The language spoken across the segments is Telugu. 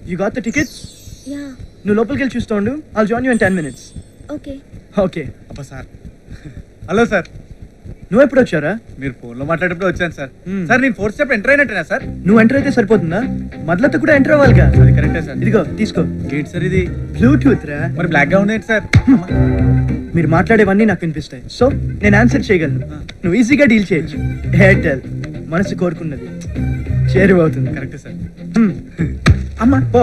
You got the tickets ya నువ్వు లోపలికి వెళ్ళి చూస్తూ ఉండు I'll join you in ten minutes okay okay అబ్బా సార్ హలో సార్ నువ్వు ఎప్పుడు వచ్చారా మీరు ఫోన్లో మాట్లాడేటప్పుడు వచ్చాను సార్ Hmm. సార్ నేను ఫోర్త్ స్టెప్ ఎంటర్ అయినట్టేనా సార్ నువ్వు ఎంటర్ అయితే సరిపోతుందా మొదలతో కూడా ఎంటర్ అవ్వాలిగా అది కరెక్టే సార్ ఇదిగో తీసుకో ఏంటి సార్ ఇది బ్లూటూత్ రా మరి బ్లాక్ గా ఉంది ఏంటి సార్ మీరు మాట్లాడేవన్నీ నాకు వినిపిస్తాయి సో నేను ఆన్సర్ చేయగలను నువ్వు ఈజీగా డీల్ చేయొచ్చు ఎయిర్టెల్ మనసు కోరుకున్నది చేరువవుతుంది కరెక్టే సార్ హ్మ్. అమ్మా పో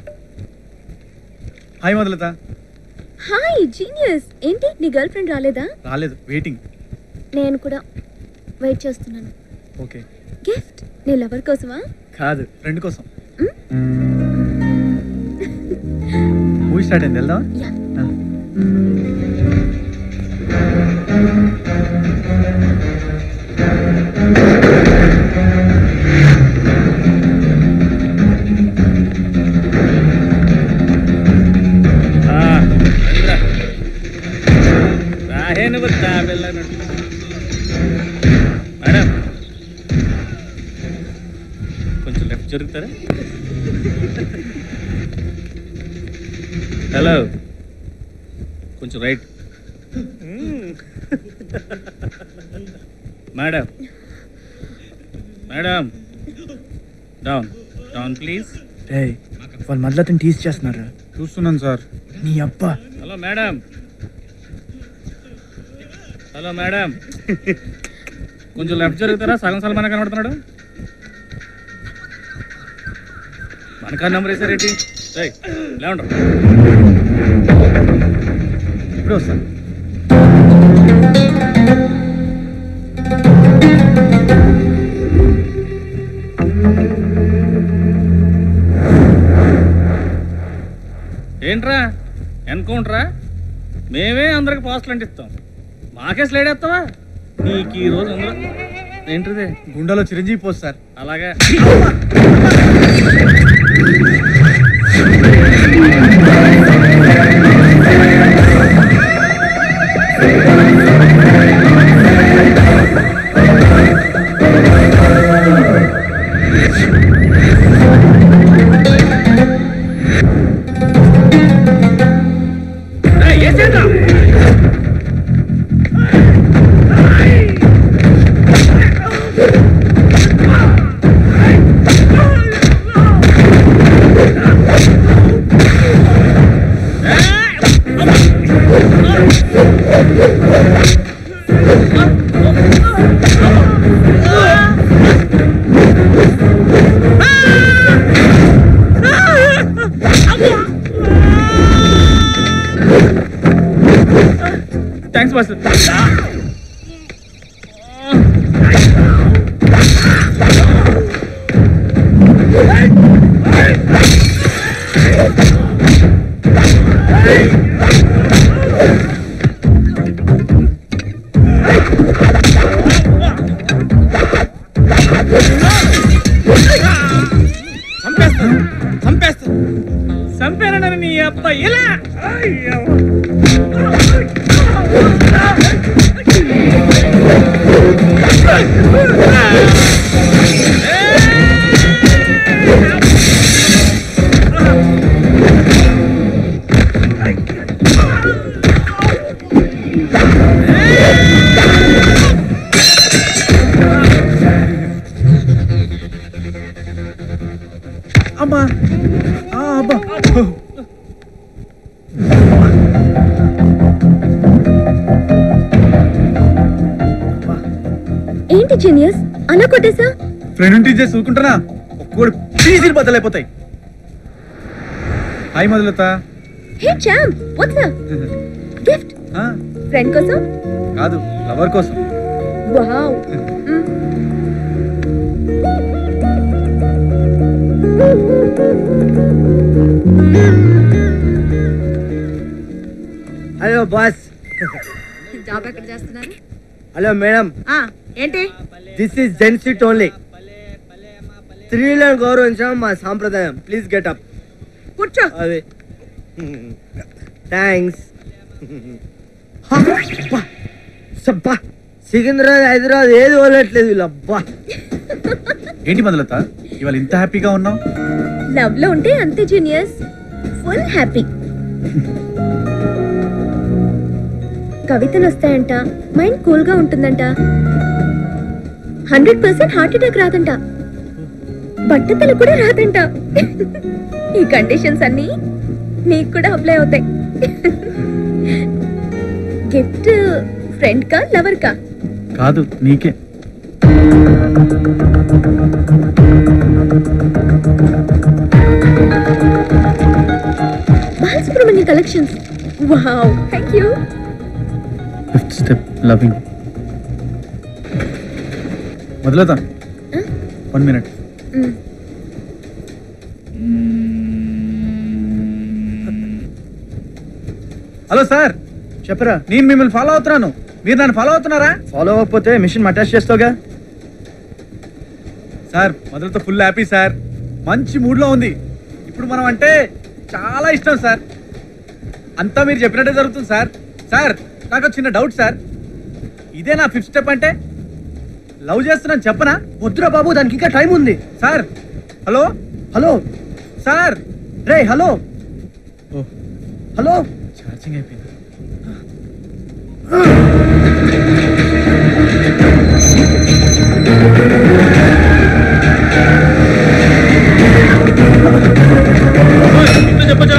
హాయ్ మొదలత హాయ్ జీనియస్ ఏంటి నీ గర్ల్ ఫ్రెండ్ రాలేదా రాలేదు వెయిటింగ్ నేను కూడా వెయిట్ చేస్తున్నాను ఓకే గిఫ్ట్ నీ లవర్ కోసమా కాదు ఫ్రెండ్ కోసం మూవీ స్టార్ట్ అయింది వెళ్దాం యా రాహేను వద్దా వెళ్ళనట్టు మేడం కొంచెం లెఫ్ట్ జరుగుతారా హలో కొంచెం right madam madam down down please రే వాళ్ళు మొదలతను టీస్ చేస్తున్నారా చూస్తున్నాను సార్ నీ అబ్బా హలో మేడం హలో మేడం కొంచెం లెఫ్ట్ జరుగుతారా సగం సగం మన కనబడుతున్నాడు మన కార్ నెంబర్ వేసారేంటి లేవండ్రు ఇప్పుడు వస్తాను ఏంట్రా ఎన్కౌంటరా మేమే అందరికి పోస్టులు అంటిస్తాం మాకే స్లైడ్ వేస్తావా నీకు ఈ రోజు అందులో ఏంటిదే గుండెలో చిరంజీవి పోస్ట్ సార్ అలాగే ఏయ్, ఏసేంట్రా? థ్యాంక్స్ మాస్టర్ చంపేస్తా చంపేస్తా చంపానని నీ అబ్బాయి ఇలా అయ్యో. అమ్మా ఆ, అబ్బా ఏంటి జీనియస్ అలా కొట్టేసా ఫ్రెండ్ టీచర్ చూసుకుంటానా ఒక్కడు పీసీలు బద్దలైపోతాయి హాయ్ మొదలత హే చాంప్ వాట్స్ గిఫ్ట్ ఆ, ఫ్రెండ్ కోసం కాదు లవర్ కోసం వావ్ హలో బాస్ జాబ్ ఎక్కడ చేస్తున్నారు హలో మేడం ఆ, ఏంటి this is gents seat only స్త్రీలను గౌరవించడం మా సాంప్రదాయం ప్లీజ్ గెట్ అప్ కూర్చో అది థ్యాంక్స్ సబ్బా సికింద్రాబాద్ హైదరాబాద్ ఏది వదలట్లేదు వీళ్ళు అబ్బా ఏంటి మొదలత ఇవాళ ఇంత హ్యాపీగా ఉన్నావు లవ్ లో ఉంటే అంతే జీనియస్ ఫుల్ హ్యాపీ కవితలు వస్తాయంట మైండ్ కూల్ గా ఉంటుందంట హండ్రెడ్ పర్సెంట్ హార్ట్ అటాక్ రాదంట బట్టతలు కూడా రాదంట ఈ కండిషన్స్ అన్ని నీకు కూడా అప్లై అవుతాయి గిఫ్ట్ ఫ్రెండ్ కా లవర్ కా కాదు నీకే Balasubrahmanyam collections wow thank you fifth step loving మొదలవుతాను వన్ మినిట్ హలో సార్ చెప్పరా నేను మిమ్మల్ని ఫాలో అవుతున్నాను మీరు నన్ను ఫాలో అవుతున్నారా ఫాలో అవ్వకపోతే మిషన్ అటాచ్ చేస్తావుగా సార్ మొదలతో ఫుల్ హ్యాపీ సార్ మంచి మూడ్లో ఉంది ఇప్పుడు మనం అంటే చాలా ఇష్టం సార్ అంతా మీరు చెప్పినట్టే జరుగుతుంది సార్ సార్ నాకు ఒక చిన్న డౌట్ సార్ ఇదే నా ఫిఫ్త్ స్టెప్ అంటే లవ్ చేస్తున్నాను చెప్పనా వద్దురా బాబు దానికి ఇంకా టైం ఉంది సార్ హలో హలో సార్ రే హలో ఓ హలో ఛార్జింగ్ అయిపోయింది ఇంట్లో చెప్పచ్చా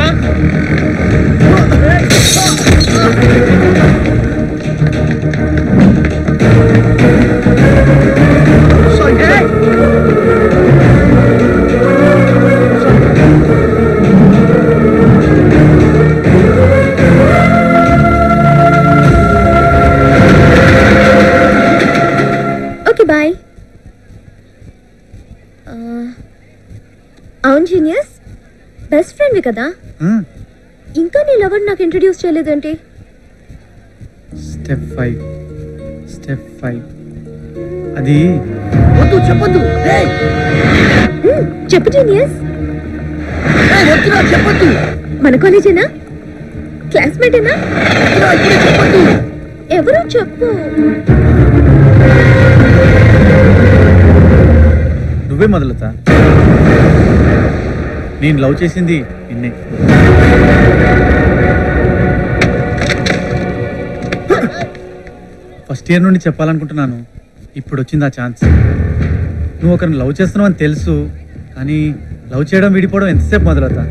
ఓకే బాయ్ అవును జీనియస్ బెస్ట్ ఫ్రెండ్ కదా ఇంకా నీ లవర్ నాకు ఇంట్రడ్యూస్ చేయలేదేంటి స్టెప్ ఫైవ్ స్టెప్ ఫైవ్ అది వద్దు చెప్పొద్దు రేయ్, మ్మ్, చెప్పు జీనియస్ రేయ్, వద్దురా చెప్పొద్దు మన కాలేజేనా క్లాస్మేటేనా వద్దురా ఇప్పుడే చెప్పొద్దు ఎవరో చెప్పు నువ్వే మొదలుతా నేను లవ్ చేసింది నిన్నే ఫస్ట్ ఇయర్ నుండి చెప్పాలనుకుంటున్నాను ఇప్పుడు వచ్చింది ఆ ఛాన్స్ నువ్వు ఒకరిని లవ్ చేస్తున్నావు అని తెలుసు కానీ లవ్ చేయడం విడిపోవడం ఎంతసేపు మొదలవుతా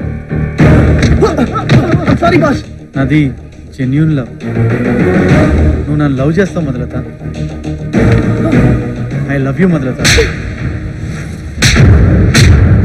సారీ బాస్ నాది జెన్యున్ లవ్ నువ్వు నన్ను లవ్ చేస్తావు మొదలతా ఐ లవ్ యూ మొదలతా